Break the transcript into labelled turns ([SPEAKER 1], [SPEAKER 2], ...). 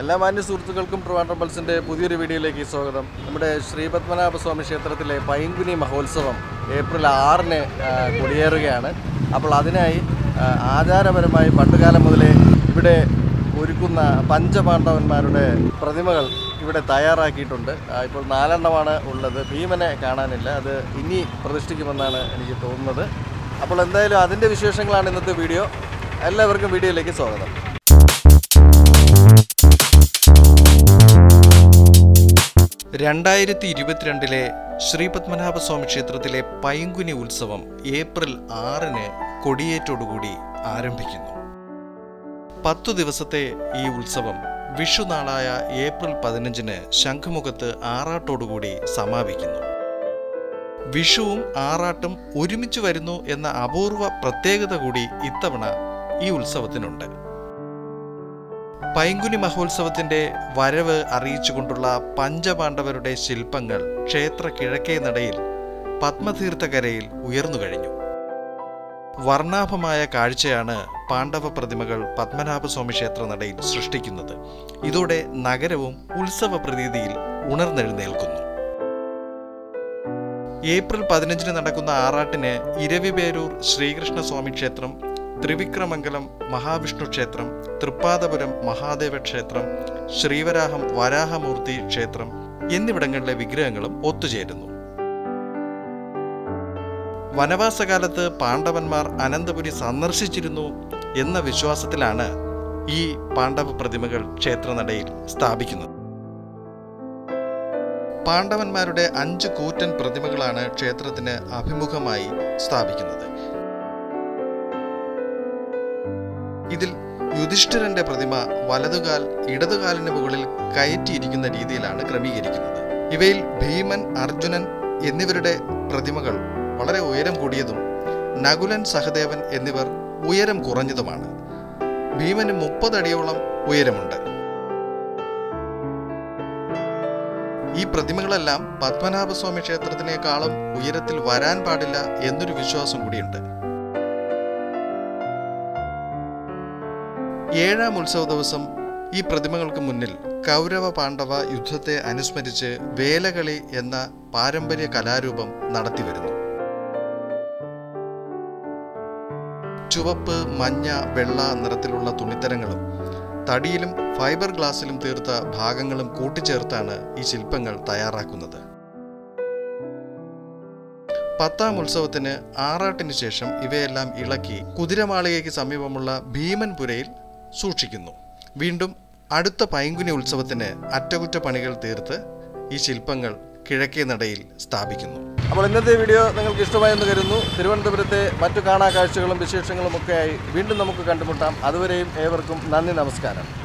[SPEAKER 1] എല്ലാ മാന്യ സുഹൃത്തുക്കൾക്കും ട്രിവാൻഡ്രം പൾസിൻ്റെ പുതിയൊരു വീഡിയോയിലേക്ക് സ്വാഗതം നമ്മുടെ ശ്രീപത്മനാഭ സ്വാമി ക്ഷേത്രത്തിലെ പൈങ്കുനി മഹോത്സവം ഏപ്രിൽ ആറിന് ആ, കൊടിയേറുകയാണ് അപ്പോൾ അതിനായി ആ, ആചാരപരമായി പണ്ടുകാലം മുതലേ ഇവിടെ ഒരുക്കുന്ന പഞ്ചപാണ്ഡവന്മാരുടെ പ്രതിമകൾ ഇവിടെ തയ്യാറാക്കിയിട്ടുണ്ട് ആ, ഇപ്പോൾ നാലെണ്ണമാണ് ഉള്ളത് ഭീമനെ കാണാനില്ല അത് ഇനി പ്രതിഷ്ഠിക്കുമെന്നാണ് എനിക്ക് തോന്നുന്നത് അപ്പോൾ എന്തായാലും അതിൻ്റെ വിശേഷങ്ങളാണ് ഇന്നത്തെ വീഡിയോ എല്ലാവർക്കും വീഡിയോയിലേക്ക് സ്വാഗതം രണ്ടായിരത്തി ഇരുപത്തിരണ്ടിലെ ശ്രീപത്മനാഭസ്വാമി ക്ഷേത്രത്തിലെ പൈങ്കുനി ഉത്സവം ഏപ്രിൽ ആറിന് കൊടിയേറ്റോടുകൂടി ആരംഭിക്കുന്നു പത്തു ദിവസത്തെ ഈ ഉത്സവം വിഷുനാളായ ഏപ്രിൽ പതിനഞ്ചിന് ശംഖുമുഖത്ത് ആറാട്ടോടുകൂടി സമാപിക്കുന്നു വിഷുവും ആറാട്ടും ഒരുമിച്ച് വരുന്നു എന്ന അപൂർവ പ്രത്യേകത കൂടി ഇത്തവണ ഈ ഉത്സവത്തിനുണ്ട് പൈങ്കുനി മഹോത്സവത്തിന്റെ വരവ് അറിയിച്ചുകൊണ്ടുള്ള പഞ്ചപാണ്ഡവരുടെ ശില്പങ്ങൾ ക്ഷേത്ര കിഴക്കേ നടയിൽ പത്മതീർത്ഥകരയിൽ ഉയർന്നു കഴിഞ്ഞു വർണ്ണാഭമായ കാഴ്ചയാണ് പാണ്ഡവ പ്രതിമകൾ പത്മനാഭസ്വാമി ക്ഷേത്ര നടയിൽ സൃഷ്ടിക്കുന്നത് ഇതോടെ നഗരവും ഉത്സവ പ്രതീതിയിൽ ഉണർന്നെഴുന്നേൽക്കുന്നു ഏപ്രിൽ പതിനഞ്ചിന് നടക്കുന്ന ആറാട്ടിന് ഇരവിപേരൂർ ശ്രീകൃഷ്ണസ്വാമി ക്ഷേത്രം ത്രിവിക്രമംഗലം മഹാവിഷ്ണു ക്ഷേത്രം തൃപ്പാദപുരം മഹാദേവ ക്ഷേത്രം ശ്രീവരാഹം വരാഹമൂർത്തി ക്ഷേത്രം എന്നിവിടങ്ങളിലെ വിഗ്രഹങ്ങളും ഒത്തുചേരുന്നു വനവാസകാലത്ത് പാണ്ഡവന്മാർ അനന്തപുരി സന്ദർശിച്ചിരുന്നു എന്ന വിശ്വാസത്തിലാണ് ഈ പാണ്ഡവ പ്രതിമകൾ ക്ഷേത്രനടയിൽ സ്ഥാപിക്കുന്നത് പാണ്ഡവന്മാരുടെ അഞ്ച് കൂറ്റൻ പ്രതിമകളാണ് ക്ഷേത്രത്തിന് അഭിമുഖമായി സ്ഥാപിക്കുന്നത് ഇതിൽ യുധിഷ്ഠിരന്റെ പ്രതിമ വലതുകാൽ ഇടതുകാലിന് മുകളിൽ കയറ്റിയിരിക്കുന്ന രീതിയിലാണ് ക്രമീകരിക്കുന്നത് ഇവയിൽ ഭീമൻ അർജുനൻ എന്നിവരുടെ പ്രതിമകൾ വളരെ ഉയരം കൂടിയതും നകുലൻ സഹദേവൻ എന്നിവർ ഉയരം കുറഞ്ഞതുമാണ് ഭീമന് മുപ്പതടിയോളം ഉയരമുണ്ട് ഈ പ്രതിമകളെല്ലാം പത്മനാഭസ്വാമി ക്ഷേത്രത്തിനേക്കാളും ഉയരത്തിൽ വരാൻ പാടില്ല എന്നൊരു വിശ്വാസം കൂടിയുണ്ട് ഏഴാം ഉത്സവ ദിവസം ഈ പ്രതിമകൾക്ക് മുന്നിൽ കൗരവ പാണ്ഡവ യുദ്ധത്തെ അനുസ്മരിച്ച് വേലകളി എന്ന പാരമ്പര്യ കലാരൂപം നടത്തിവരുന്നു ചുവപ്പ് മഞ്ഞ വെള്ള നിറത്തിലുള്ള തുണിത്തരങ്ങളും തടിയിലും ഫൈബർ ഗ്ലാസിലും തീർത്ത ഭാഗങ്ങളും കൂട്ടിച്ചേർത്താണ് ഈ ശില്പങ്ങൾ തയ്യാറാക്കുന്നത് പത്താം ഉത്സവത്തിന് ആറാട്ടിന് ശേഷം ഇവയെല്ലാം ഇളക്കി കുതിരമാളികയ്ക്ക് സമീപമുള്ള ഭീമൻപുരയിൽ സൂക്ഷിക്കുന്നു വീണ്ടും അടുത്ത പൈങ്കുനി ഉത്സവത്തിന് അറ്റകുറ്റപ്പണികൾ തീർത്ത് ഈ ശില്പങ്ങൾ കിഴക്കേ നടയിൽ സ്ഥാപിക്കുന്നു അപ്പോൾ ഇന്നത്തെ വീഡിയോ നിങ്ങൾക്ക് ഇഷ്ടമായെന്ന് കരുതുന്നു തിരുവനന്തപുരത്തെ മറ്റു കാണാ കാഴ്ചകളും വിശേഷങ്ങളും ഒക്കെയായി വീണ്ടും നമുക്ക് കണ്ടുമുട്ടാം അതുവരെയും ഏവർക്കും നന്ദി നമസ്കാരം